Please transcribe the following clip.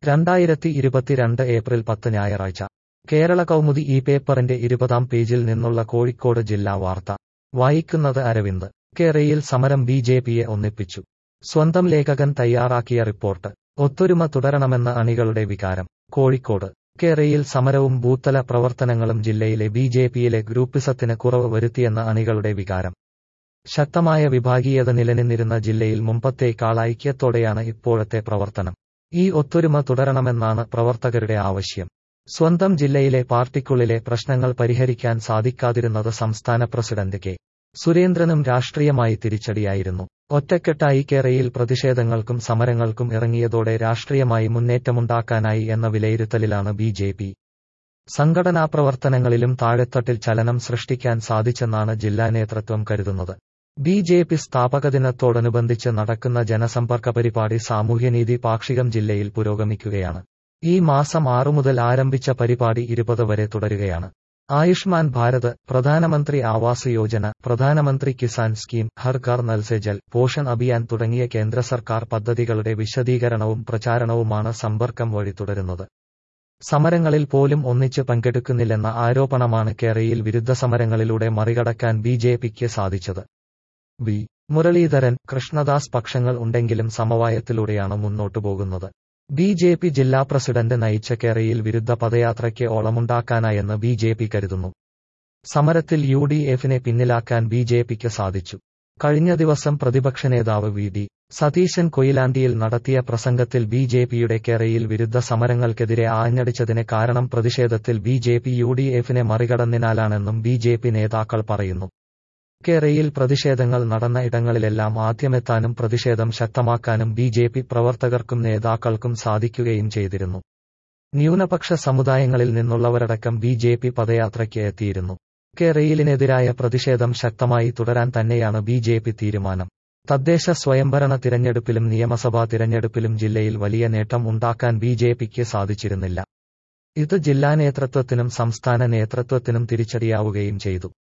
രണ്ടായിരത്തി ഇരുപത്തിരണ്ട് ഏപ്രിൽ പത്ത് ഞായറാഴ്ച കേരള കൗമുദി ഈ പേപ്പറിന്റെ ഇരുപതാം പേജിൽ നിന്നുള്ള കോഴിക്കോട് ജില്ലാ വാർത്ത വായിക്കുന്നത് അരവിന്ദ് കേരയിൽ സമരം ബി ജെ പിയെ ഒന്നിപ്പിച്ചു സ്വന്തം ലേഖകൻ തയ്യാറാക്കിയ റിപ്പോർട്ട് ഒത്തൊരുമ തുടരണമെന്ന അണികളുടെ വികാരം കോഴിക്കോട് കേരയിൽ സമരവും ബൂത്തല പ്രവർത്തനങ്ങളും ജില്ലയിലെ ബി ജെ പിയിലെ ഗ്രൂപ്പിസത്തിന് കുറവ് വരുത്തിയെന്ന അണികളുടെ വികാരം ശക്തമായ വിഭാഗീയത നിലനിന്നിരുന്ന ജില്ലയിൽ മുമ്പത്തേക്കാൾ ഐക്യത്തോടെയാണ് ഇപ്പോഴത്തെ പ്രവർത്തനം ഈ ഒത്തൊരുമ തുടരണമെന്നാണ് പ്രവർത്തകരുടെ ആവശ്യം സ്വന്തം ജില്ലയിലെ പാർട്ടിക്കുള്ളിലെ പ്രശ്നങ്ങൾ പരിഹരിക്കാൻ സാധിക്കാതിരുന്നത് സംസ്ഥാന പ്രസിഡന്റ് കെ സുരേന്ദ്രനും രാഷ്ട്രീയമായി തിരിച്ചടിയായിരുന്നു ഒറ്റക്കെട്ടായി കേരയിൽ പ്രതിഷേധങ്ങൾക്കും സമരങ്ങൾക്കും ഇറങ്ങിയതോടെ രാഷ്ട്രീയമായി മുന്നേറ്റമുണ്ടാക്കാനായി എന്ന വിലയിരുത്തലിലാണ് ബി ജെ പി സംഘടനാ പ്രവർത്തനങ്ങളിലും താഴെത്തട്ടിൽ ചലനം സൃഷ്ടിക്കാൻ സാധിച്ചെന്നാണ് ജില്ലാ നേതൃത്വം കരുതുന്നത് ബി ജെ പി സ്ഥാപക ദിനത്തോടനുബന്ധിച്ച് നടക്കുന്ന ജനസമ്പർക്ക പരിപാടി സാമൂഹ്യനീതി പാക്ഷികം ജില്ലയിൽ പുരോഗമിക്കുകയാണ് ഈ മാസം ആറു മുതൽ ആരംഭിച്ച പരിപാടി ഇരുപത് വരെ തുടരുകയാണ് ആയുഷ്മാൻ ഭാരത് പ്രധാനമന്ത്രി ആവാസ് യോജന പ്രധാനമന്ത്രി കിസാൻ സ്കീം ഹർ ഘർ നൽ സെ ജൽ പോഷൺ അഭിയാൻ തുടങ്ങിയ കേന്ദ്ര സർക്കാർ പദ്ധതികളുടെ വിശദീകരണവും പ്രചാരണവുമാണ് സമ്പർക്കം വഴി തുടരുന്നത് സമരങ്ങളിൽ പോലും ഒന്നിച്ച് പങ്കെടുക്കുന്നില്ലെന്ന ആരോപണമാണ് കേരയിൽ വിരുദ്ധ സമരങ്ങളിലൂടെ മറികടക്കാൻ ബി ജെ പിക്ക് സാധിച്ചത് ബി മുരളീധരൻ കൃഷ്ണദാസ് പക്ഷങ്ങൾ ഉണ്ടെങ്കിലും സമവായത്തിലൂടെയാണ് മുന്നോട്ടു പോകുന്നത് ബി ജെ പി ജില്ലാ പ്രസിഡന്റ് നയിച്ച കേരയിൽ വിരുദ്ധ പദയാത്രയ്ക്ക് ഓളമുണ്ടാക്കാനായെന്ന് ബി ജെ പി കരുതുന്നു സമരത്തിൽ യു ഡി എഫിനെ പിന്നിലാക്കാൻ ബി ജെ പിക്ക് സാധിച്ചു കഴിഞ്ഞ ദിവസം പ്രതിപക്ഷ നേതാവ് വി ഡി സതീശൻ കൊയിലാണ്ടിയിൽ നടത്തിയ പ്രസംഗത്തിൽ ബി ജെ പിയുടെ കേരയിൽ വിരുദ്ധ സമരങ്ങൾക്കെതിരെ ആഞ്ഞടിച്ചതിന് കാരണം പ്രതിഷേധത്തിൽ B J P U D എഫിനെ മറികടന്നതിനാലാണെന്നും ബി ജെ പി നേതാക്കൾ പറയുന്നു കേരയിൽ പ്രതിഷേധങ്ങൾ നടന്ന ഇടങ്ങളിലെല്ലാം ആദ്യമെത്താനും പ്രതിഷേധം ശക്തമാക്കാനും ബി ജെ പി പ്രവർത്തകർക്കും നേതാക്കൾക്കും സാധിക്കുകയും ചെയ്തിരുന്നു ന്യൂനപക്ഷ സമുദായങ്ങളിൽ നിന്നുള്ളവരടക്കം ബി ജെ പി പദയാത്രയ്ക്ക് എത്തിയിരുന്നു കേരയിലിനെതിരായ പ്രതിഷേധം ശക്തമായി തുടരാൻ തന്നെയാണ് ബി ജെ പി തീരുമാനം തദ്ദേശ സ്വയംഭരണ തിരഞ്ഞെടുപ്പിലും നിയമസഭാ തിരഞ്ഞെടുപ്പിലും ജില്ലയിൽ വലിയ നേട്ടം ഉണ്ടാക്കാൻ ബി ജെ പിക്ക് സാധിച്ചിരുന്നില്ല ഇത് ജില്ലാ നേതൃത്വത്തിനും സംസ്ഥാന നേതൃത്വത്തിനും തിരിച്ചടിയാവുകയും ചെയ്തു